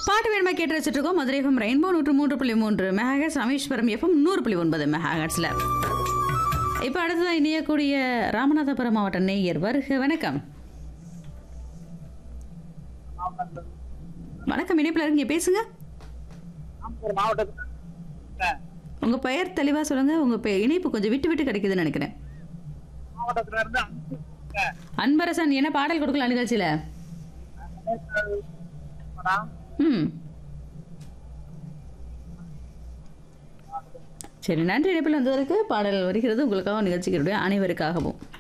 பாட்டு வேணுமா கேட்டு வச்சுட்டு இருக்கோம் மதுரை எஃப்எம் ரெயின்போ நூற்று மூன்று புள்ளி மூன்று மெகாஹெட்ஸ் ராமேஸ்வரம் எஃப்எம் நூறு புள்ளி ஒன்பது மெகாஹெட்ஸில் இப்போ அடுத்ததான் இணையக்கூடிய ராமநாதபுரம் மாவட்ட நேயர் வருக வணக்கம் வணக்கம் இணைப்பில் இருக்கீங்க பேசுங்க நாமக்கல் மாவட்டத்தில் உங்கள் பெயர் தெளிவாக சொல்லுங்கள் உங்கள் பெ இணைப்பு கொஞ்சம் விட்டு விட்டு கிடைக்குதுன்னு நினைக்கிறேன் மாவட்டத்துல இருந்து அன்பு அன்பரசன் என்ன பாடல் கொடுக்கலாம் நிகழ்ச்சியில் மேடம் ம் சரி நன்றி இணைப்பில் வந்ததற்கு பாடல் வருகிறது உங்களுக்காக நிகழ்ச்சிகளுடைய அனைவருக்காகவும்